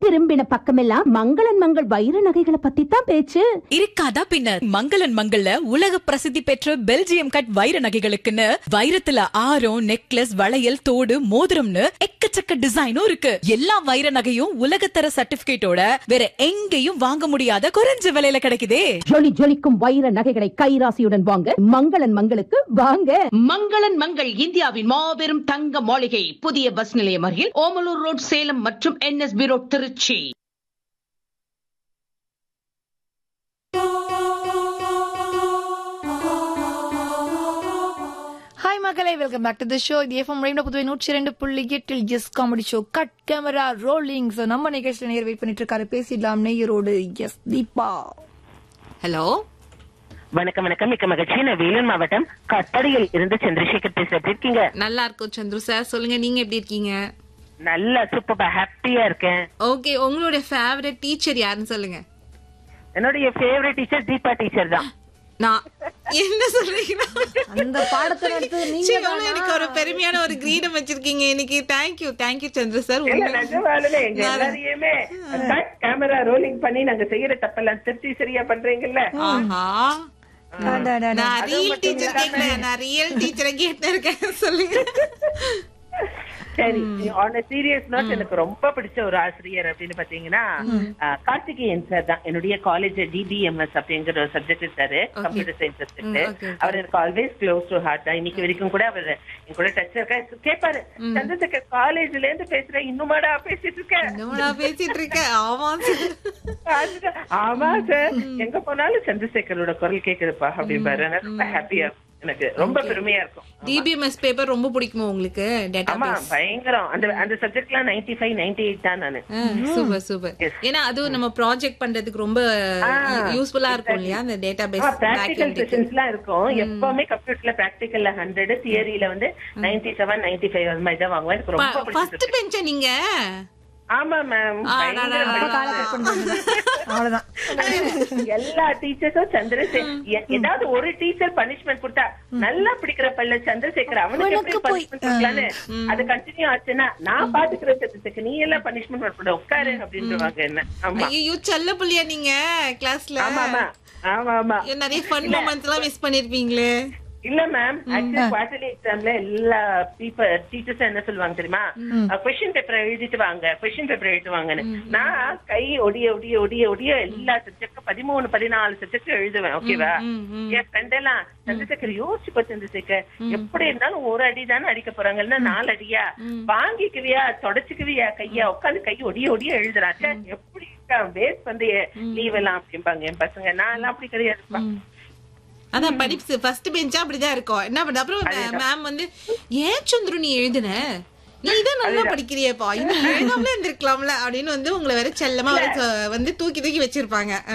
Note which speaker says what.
Speaker 1: திரும்பின பக்கமெல்லாம் மங்களன் மங்கள் வைர நகைகளை பத்தி தான் பேச்சு
Speaker 2: இருக்காதா பின்னர் மங்களன் மங்கள்ல உலக பிரசித்தி பெற்ற பெல்ஜியம் கட் வைர நகைகளுக்குன்னு வைரத்துல ஆரம் நெக்லஸ் வளையல் தோடு மோதிரம்னு எக்கச்சக்க டிசைனும் இருக்கு எல்லா வைர நகையும் உலகத்தர சர்டிபிகேட்டோட வேற எங்கேயும் வாங்க முடியாத குறைஞ்ச விலையில கிடைக்குதே
Speaker 1: ஜொலி ஜொலிக்கும் வைர நகைகளை கைராசியுடன் வாங்க மங்களன் மங்களுக்கு வாங்க
Speaker 3: மங்களன் மங்கள் இந்தியாவின் மாபெரும் தங்க மாளிகை புதிய பஸ் நிலையம் அருகில் ஓமலூர் ரோட் சேலம் மற்றும் என்எஸ்பி ரோட் திருச்சி
Speaker 4: ஹாய் மக்களே welcome back to the show இது எஃப்எம் ரெண்டு புதுவை நூற்றி ரெண்டு புள்ளி எட்டில் S comedy show cut camera rolling so நம்ம நிகழ்ச்சியில் நேர் வெயிட் பண்ணிட்டு இருக்காரு பேசிடலாம் நெய்யரோடு எஸ் தீபா
Speaker 5: ஹலோ
Speaker 6: வணக்கம் வணக்கம் மிக்க மகிழ்ச்சி நான் வேலூர் மாவட்டம் கட்டடியில் இருந்து சந்திரசேகர் பேச எப்படி இருக்கீங்க
Speaker 5: நல்லா இருக்கும் சந்துரு சார் சொல்லுங்க நீங்க எப்படி இருக்கீங்க
Speaker 6: நல்லா சூப்பர் ஹாப்பியா இருக்கேன்
Speaker 5: ஓகே உங்களுடைய ஃபேவரட் டீச்சர் யாருன்னு சொல்லுங்க
Speaker 6: என்னுடைய ஃபேவரட் டீச்சர் தீபா டீச்சர் தான்
Speaker 5: நான் என்ன சொல்றீங்க
Speaker 4: அந்த பாடத்தை எடுத்து
Speaker 5: சீ,
Speaker 4: நீங்க
Speaker 5: எவ்வளவு எனக்கு ஒரு பெருமையான ஒரு கிரீடம் வச்சிருக்கீங்க இன்னைக்கு தேங்க்யூ தேங்க்யூ சந்திர சார்
Speaker 6: இல்ல நிஜமாலுமே எங்க எல்லாரையுமே கேமரா ரோலிங் பண்ணி நாங்க செய்யற தப்பெல்லாம் திருச்சி சரியா பண்றீங்கல்ல
Speaker 5: ஆஹா நான் ரியல் டீச்சர் கேட்கல நான் ரியல் டீச்சரை கேட்டு இருக்கேன் சொல்லுங்க
Speaker 6: சரி ஆன் சீரியஸ் நோட் எனக்கு ரொம்ப பிடிச்ச ஒரு ஆசிரியர் அப்படின்னு பாத்தீங்கன்னா அஹ், கார்த்திகேயன் சார் தான் என்னுடைய காலேஜ் டிபிஎம்எஸ் அப்படிங்கிற ஒரு சப்ஜெக்ட் இருக்காரு கம்ப்யூட்டர் சயின்ஸ்
Speaker 5: ம்,
Speaker 6: சப்ஜெக்ட்
Speaker 5: okay, okay.
Speaker 6: அவர் எனக்கு ஆல்வேஸ் க்ளோஸ் டு ஹார்ட் தான் இன்னைக்கு வரைக்கும் கூட அவர் என் கூட டச் இருக்கா கேட்பாரு சந்திரசேகர் காலேஜ்ல இருந்து பேசுறேன் இன்னுமாடா பேசிட்டு இருக்கேன்
Speaker 5: என்னடா பேசிட்டு இருக்க ஆமா சார்
Speaker 6: அதுதான். ஆமா சார் எங்க போனாலும் சந்திரசேகரோட குரல் கேக்குதுப்பா அப்படிம்பாரு எனக்கு ரொம்ப ஹாப்பியா இருக்கும் எனக்கு ரொம்ப பெருமையா இருக்கும்
Speaker 5: டிபிஎம்எஸ் பேப்பர் ரொம்ப பிடிக்குமா உங்களுக்கு டேட்டா
Speaker 6: ஆமா
Speaker 5: பேஸ்
Speaker 6: பயங்கரம் அந்த அந்த சப்ஜெக்ட்லாம் நைன்டி ஃபைவ் நைன்டி எயிட் தான் நானு
Speaker 5: சூப்பர் சூப்பர் ஏன்னா அதுவும் நம்ம ப்ராஜெக்ட் பண்றதுக்கு ரொம்ப யூஸ்ஃபுல்லா இருக்கும் இல்லையா அந்த டேட்டா பேஸ்
Speaker 6: பிராக்டிகல் செஷன்ஸ் எல்லாம் இருக்கும் எப்பவுமே கம்ப்யூட்டர்ல பிராக்டிகல்ல ஹண்ட்ரட் தியரியில வந்து நைன்டி செவன் நைன்டி ஃபைவ் அது மாதிரி தான் வாங்குவேன் எனக்கு ரொம்ப
Speaker 5: ஃபர்ஸ்ட்
Speaker 6: பிடிச்சது
Speaker 5: பெஞ்ச நீங்க
Speaker 6: ஆமா மேம்
Speaker 4: அவ்வளவுதான்
Speaker 6: எல்லா டீச்சர்ஸும் சந்திரசேகர் எ- ஏதாவது ஒரு டீச்சர் பனிஷ்மெண்ட் கொடுத்தா நல்லா பிடிக்கிற பல்ல சந்திரசேகர் அவனுக்கு எப்படி பனிஷ்மெண்ட் கொடுக்கலான்னு அது கண்டினியூ ஆச்சுன்னா நான் பாத்துக்கிறேன் சந்திரசேகர் நீ எல்லாம் பனிஷ்மெண்ட் பண்ண உட்காரு அப்படின்றவாங்க என்ன ஆமா
Speaker 5: ஐயோ செல்ல புள்ளியா நீங்க கிளாஸ்ல
Speaker 6: ஆமா ஆமா ஆமா ஆமா
Speaker 5: நிறைய ஃபன் மூமெண்ட்ஸ் எல்லாம் மிஸ் பண்ணிருப்பீங்களே
Speaker 6: இல்ல மேம் ஆக்சுவலி குவார்டர்லி எக்ஸாம்ல எல்லா பீப்பர் டீச்சர்ஸ் என்ன சொல்லுவாங்க தெரியுமா கொஸ்டின் பேப்பர் எழுதிட்டு வாங்க கொஸ்டின் பேப்பர் எழுதிட்டு வாங்கன்னு நான் கை ஒடிய ஒடிய ஒடிய ஒடிய எல்லா சப்ஜெக்ட் பதிமூணு பதினாலு சப்ஜெக்ட் எழுதுவேன் ஓகேவா என் ஃப்ரெண்ட் எல்லாம் சந்திரசேகர் யோசிச்சுக்கோ சந்திரசேகர் எப்படி இருந்தாலும் ஒரு அடி தானே அடிக்க போறாங்கன்னா நாலு அடியா வாங்கிக்குவியா தொடச்சுக்குவியா கையா உட்காந்து கை ஒடிய ஒடிய எழுதுறான் ச்சே, எப்படி வேஸ்ட் வந்து லீவ் எல்லாம் அப்படிம்பாங்க என் பசங்க நான் எல்லாம் அப்படி கிடையாதுப்பா
Speaker 5: அதான் படிப்பு ஃபர்ஸ்ட் பெஞ்சா அப்படிதான் இருக்கும் என்ன பண்ண அப்புறம் மேம் வந்து ஏன் சந்துரு நீ எழுதுன நீ தான் நல்லா படிக்கிறியேப்பா இன்னும் எழுதாமலே இருந்திருக்கலாம்ல அப்படின்னு வந்து உங்களை வேற செல்லமா வேற வந்து தூக்கி தூக்கி வச்சிருப்பாங்க